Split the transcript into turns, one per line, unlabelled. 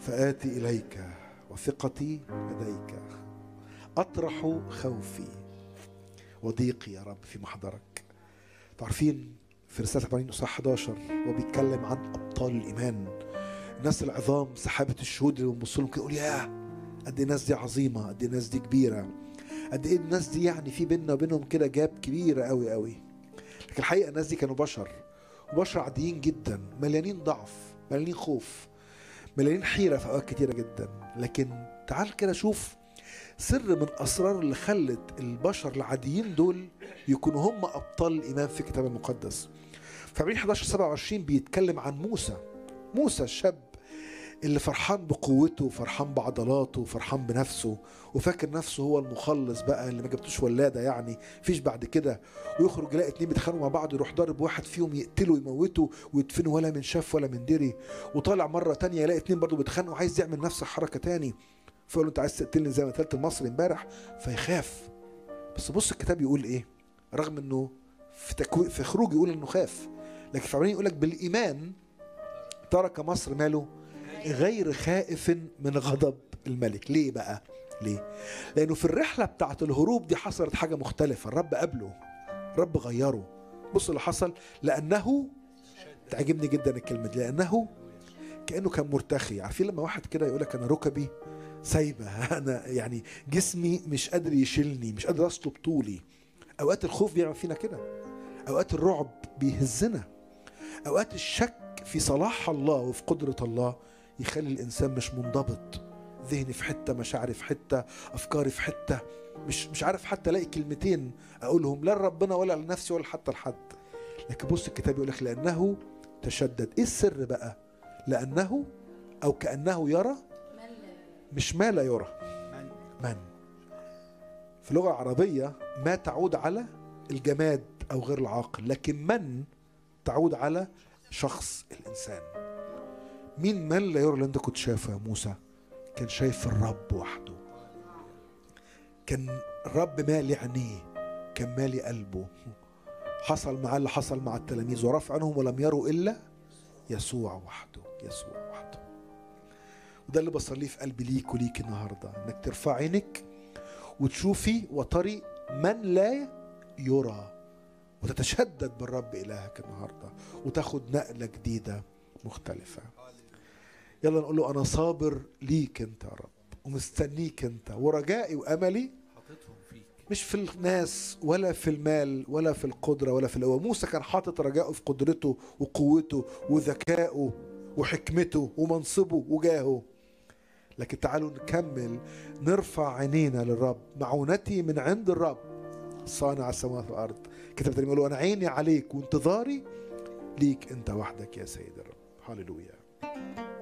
فآتي إليك وثقتي لديك أطرح خوفي وضيقي يا رب في محضرك تعرفين في رسالة عبرانيين اصحاح 11 هو بيتكلم عن أبطال الإيمان الناس العظام سحابة الشهود اللي بنبص لهم كده يقول ياه قد ايه الناس دي عظيمة قد ايه الناس دي كبيرة قد ايه الناس دي يعني في بيننا وبينهم كده جاب كبيرة قوي قوي لكن الحقيقة الناس دي كانوا بشر وبشر عاديين جدا مليانين ضعف مليانين خوف مليانين حيرة في أوقات كتيرة جدا لكن تعال كده شوف سر من أسرار اللي خلت البشر العاديين دول يكونوا هم أبطال الإيمان في الكتاب المقدس في عبرين 11 27 بيتكلم عن موسى موسى الشاب اللي فرحان بقوته وفرحان بعضلاته وفرحان بنفسه وفاكر نفسه هو المخلص بقى اللي ما جبتوش ولاده يعني فيش بعد كده ويخرج يلاقي اتنين بيتخانقوا مع بعض يروح ضارب واحد فيهم يقتله ويموته ويدفنه ولا من شاف ولا من دري وطالع مره تانية يلاقي اتنين برضه بيتخانقوا عايز يعمل نفس الحركه تاني فيقول له انت عايز تقتلني زي ما قتلت المصري امبارح فيخاف بس بص الكتاب يقول ايه رغم انه في تكوي في خروج يقول انه خاف لكن في عبرانيين يقول لك بالايمان ترك مصر ماله غير خائف من غضب الملك ليه بقى ليه لانه في الرحله بتاعت الهروب دي حصلت حاجه مختلفه الرب قبله الرب غيره بص اللي حصل لانه تعجبني جدا الكلمه دي لانه كانه كان مرتخي عارفين لما واحد كده يقول لك انا ركبي سايبه انا يعني جسمي مش قادر يشيلني مش قادر اصلب طولي اوقات الخوف بيعمل فينا كده اوقات الرعب بيهزنا اوقات الشك في صلاح الله وفي قدره الله يخلي الانسان مش منضبط ذهني في حته مشاعري في حته افكاري في حته مش مش عارف حتى الاقي كلمتين اقولهم لا لربنا ولا لنفسي ولا حتى لحد لكن بص الكتاب يقول لك لانه تشدد ايه السر بقى لانه او كانه يرى مش ما لا يرى من في اللغه العربيه ما تعود على الجماد او غير العاقل لكن من تعود على شخص الانسان مين من لا يرى اللي انت كنت شايفه يا موسى كان شايف الرب وحده كان الرب مالي عينيه كان مالي قلبه حصل معاه اللي حصل مع التلاميذ ورفع عنهم ولم يروا الا يسوع وحده يسوع وحده وده اللي بصليه في قلبي ليك وليك النهارده انك ترفع عينك وتشوفي وتري من لا يرى وتتشدد بالرب الهك النهارده وتاخد نقله جديده مختلفه يلا نقول له انا صابر ليك انت يا رب ومستنيك انت ورجائي واملي
حاططهم فيك
مش في الناس ولا في المال ولا في القدره ولا في القوه موسى كان حاطط رجائه في قدرته وقوته وذكائه وحكمته ومنصبه وجاهه لكن تعالوا نكمل نرفع عينينا للرب معونتي من عند الرب صانع السماوات والارض كتاب تاني يقول له انا عيني عليك وانتظاري ليك انت وحدك يا سيد الرب هللويا